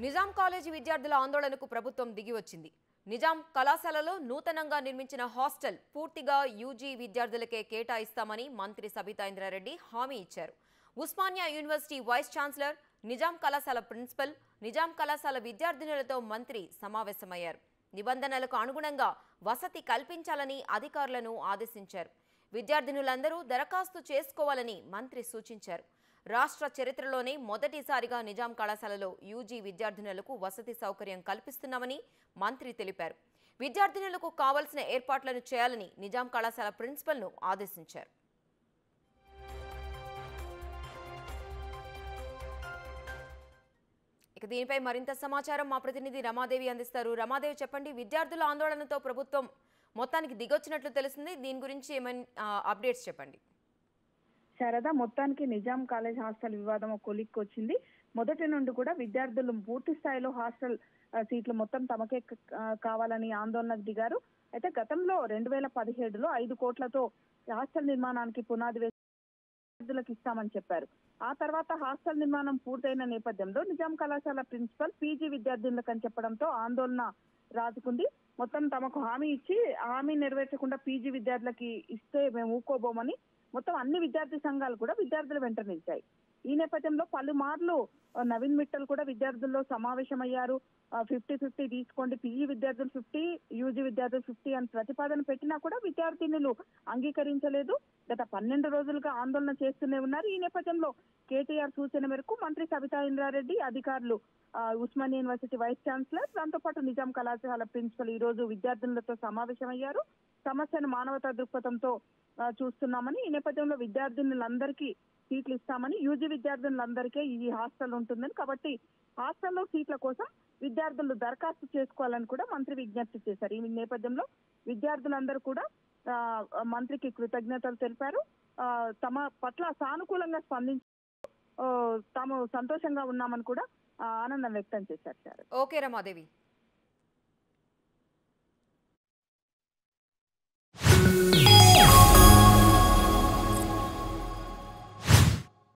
Nizam college విద్యార్థుల ఆందోళనకు ప్రభుత్వం దిగి వచ్చింది నిజాం కళాశాలలో నూతనంగా నిర్మించిన హాస్టల్ పూర్తిగా యూజీ విద్యార్థులకే కేటాయిస్తామని మంత్రి సబితా ఇంద్రారెడ్డి హామీ ఇచ్చారు Osmania university vice chancellor Nizam కళాశాల ప్రిన్సిపల్ నిజాం కళాశాల విద్యార్థినులతో మంత్రి సమావేశమయ్యారు నిబంధనలకు అనుగుణంగా వసతి కల్పించాలని అధికారులను ఆదేశించారు విద్యార్థినులందరూ దరఖాస్తు చేసుకోవాలని మంత్రి సూచించారు రాష్ట్ర చరిత్రలోనే మొదటిసారిగా నిజాం కళాశాలలో యూజీ విద్యార్థినులకు వసతి సౌకర్యం కల్పిస్తున్నామని మంత్రి తెలిపారు విద్యార్థినులకు కావలసిన ఏర్పాట్లను చేయాలని నిజాం కళాశాల ప్రిన్సిపల్ను ఆదేశించారు ఇక దీనిపై మరింత సమాచారం మా ప్రతినిధి రమాదేవి అందిస్తారు రమాదేవి చెప్పండి విద్యార్థుల ఆందోళనతో ప్రభుత్వం మొత్తానికి దిగొచ్చినట్లు తెలుస్తుంది దీని గురించి ఏమైనా అప్డేట్స్ చెప్పండి శారద మొత్తానికి నిజాం కాలేజ్ హాస్టల్ వివాదం ఒక కొలిక్కి వచ్చింది మొదటి నుండి కూడా విద్యార్థులు పూర్తి స్థాయిలో హాస్టల్ ఆ, సీట్లు మొత్తం తమకే క- ఆ, కావాలని ఆందోళనకు దిగారు అయితే గతంలో రెండు వేల పదిహేడులో ఐదు కోట్లతో హాస్టల్ నిర్మాణానికి పునాది వేసి విద్యార్థులకు ఇస్తామని చెప్పారు ఆ తర్వాత హాస్టల్ నిర్మాణం పూర్తయిన నేపథ్యంలో నిజాం కళాశాల ప్రిన్సిపల్ పీజీ విద్యార్థులకు అని చెప్పడంతో ఆందోళన రాజుకుంది మొత్తం తమకు హామీ ఇచ్చి హామీ నెరవేర్చకుండా పీజీ విద్యార్థులకి ఇస్తే మేము ఊకోబోమని మొత్తం అన్ని విద్యార్థి సంఘాలు కూడా విద్యార్థుల వెంట నిలిచాయి ఈ నేపథ్యంలో పలుమార్లు ఆ, నవీన్ మిట్టల్ కూడా విద్యార్థుల్లో సమావేశమయ్యారు ఫిఫ్టీ ఫిఫ్టీ తీసుకోండి పీజీ విద్యార్థులు ఫిఫ్టీ యూజీ విద్యార్థులు ఫిఫ్టీ అని ప్రతిపాదన పెట్టినా కూడా విద్యార్థినులు అంగీకరించలేదు గత పన్నెండు రోజులుగా ఆందోళన చేస్తూనే ఉన్నారు ఈ నేపథ్యంలో కేటీఆర్ సూచన మేరకు మంత్రి సబితా ఇంద్రారెడ్డి అధికారులు ఆ, ఉస్మానియా యూనివర్సిటీ వైస్ ఛాన్సలర్ దాంతో పాటు నిజాం కళాశాల ప్రిన్సిపల్ ఈ రోజు విద్యార్థులతో సమావేశమయ్యారు సమస్యను మానవతా దృక్పథంతో ఆ, చూస్తున్నామని ఈ నేపథ్యంలో విద్యార్థినులందరికీ సీట్లు ఇస్తామని యూజీ విద్యార్థినులందరికీ ఈ హాస్టల్ ఉంటుందని కాబట్టి హాస్టల్లో సీట్ల కోసం విద్యార్థులు దరఖాస్తు చేసుకోవాలని కూడా మంత్రి విజ్ఞప్తి చేశారు ఈ నేపథ్యంలో విద్యార్థులందరూ కూడా ఆ, మంత్రికి కృతజ్ఞతలు తెలిపారు ఆ, తమ పట్ల సానుకూలంగా స్పందించి ఆ, తాము సంతోషంగా ఉన్నామని కూడా ఆ, ఆనందం వ్యక్తం చేశారు సార్ ఓకే రమాదేవి